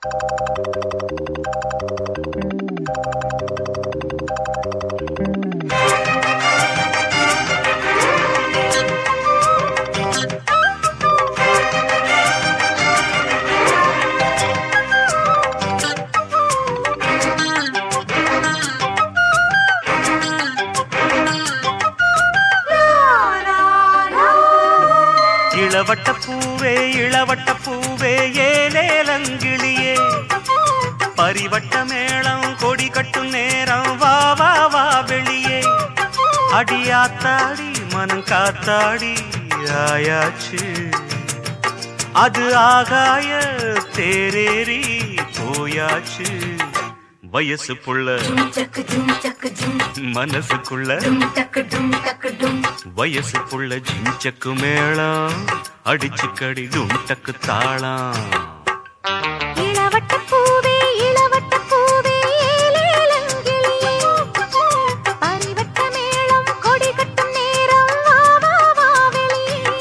இளவட்ட பூவே இளவட்ட பூவே ஏலேலங்கிளியே பரிவட்ட மேளம் கொடி கட்டும் நேரம் வா வா வா வெளியே அடியாத்தாடி மனம் காத்தாடி ஆயாச்சு அது ஆகாய தேரேறி போயாச்சு வயசு புள்ள ஜும் ஜும் ஜக்கு ஜும் மனசுக்குள்ள ஜும் டக்கு டும் டக்கு டும் வயசு புள்ள ஜிஞ்சக்கு மேளம் அடிச்சு கடி டக்கு தாளம் இளவட்ட பூவே இளவட்ட பூவே ஏலேலங்கிளியே பரிவட்ட மேளம் கொடி கட்டும் நேரம் வா வா வா வெளியே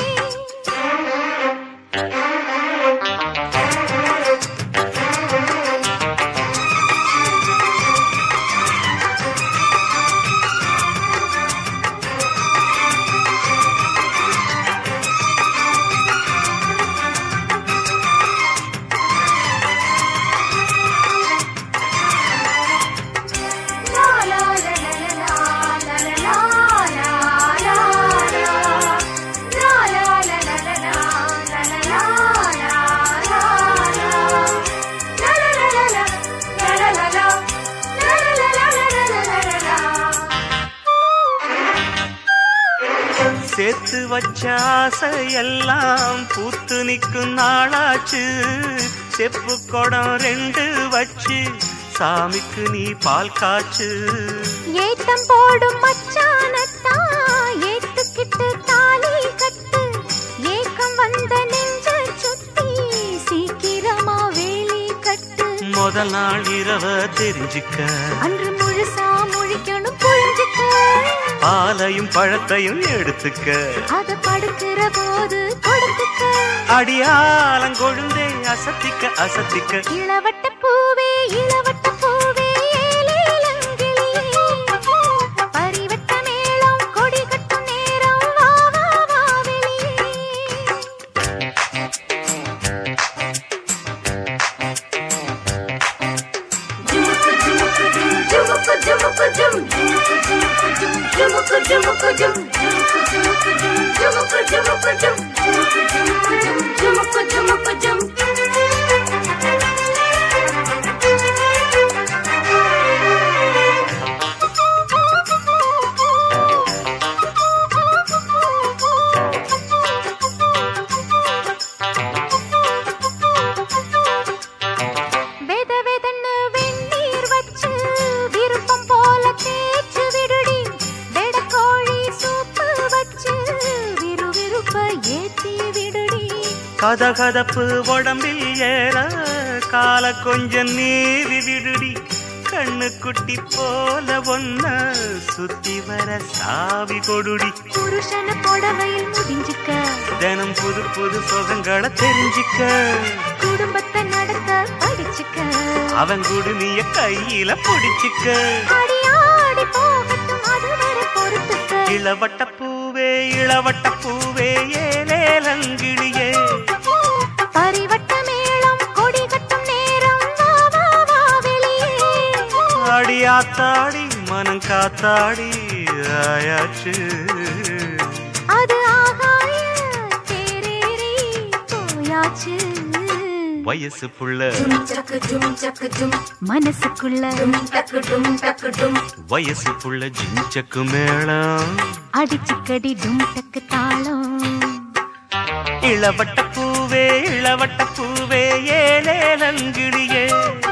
லா லா லா லா லா லா லா லா லா லா லா லா லா லா லா லா லா லா லா சேர்த்து வச்ச ஆசையெல்லாம் பூத்து நிக்கும் நாளாச்சு செப்பு குடம் ரெண்டு வச்சு சாமிக்கு நீ பால் காச்சு ஏத்தம் போடும் மச்சானத்தான் ஏத்துக்கிட்டு தாலி கட்டு ஏக்கம் வந்த நெஞ்ச சுத்தி சீக்கிரமா வேலி கட்டு முதல் நாள் இரவ தெரிஞ்சுக்க அன்று முழுசா முழிக்கணும் புரிஞ்சுக்க பாலையும் பழத்தையும் எடுத்துக்க அத படுக்கிற போது கொடுத்துக்க அடியாலங்கொழுந்தே அசத்திக்க அசத்திக்க இளவட்ட பூவே இளவட்ட பூவே ஏலேலங்கிளியே பரிவட்ட மேளம் கொடி கட்டும் நேரம் வா வா வா வெளியே வெத வெதன்னு வெந்நீர் வச்சு விருப்பம் போல தேய்ச்சு விடுடி வெடக்கோழி சூப்பு வச்சு விறுவிறுப்ப ஏத்தி விடுடி கதகதப்பு உடம்பில் ஏற கால கொஞ்சம் நீவி விடுடி கண்ணு குட்டி போல ஒன்ன சுத்தி வர சாவி கொடுடி புருஷன புடவையில் முடிஞ்சுக்க தினம் புது புது சுகங்களை தெரிஞ்சுக்க குடும்பத்தை நடத்த படிச்சுக்க அவன் குடுமிய கையில பிடிச்சுக்க அடியாடி போகட்டும் அதுவரை பொறுத்துக்க இளவட்ட பூவே இளவட்ட பூவே ஏலேலங்கிளியே பரிவட்ட மேளம் கொடி கட்டும் நேரம் வா வா வா வெளியே அடியாத்தாடி மனம் காத்தாடி ஆயாச்சு அது ஆகாய தேரேறி போயாச்சு வயசு புள்ள மனசுக்குள்ள வயசு புள்ள ஜிஞ்சக்கு மேளம் அடிச்சுக்கடி டும் டக்கு தாளம் இளவட்ட பூவே இளவட்ட பூவே ஏலேலங்கிளியே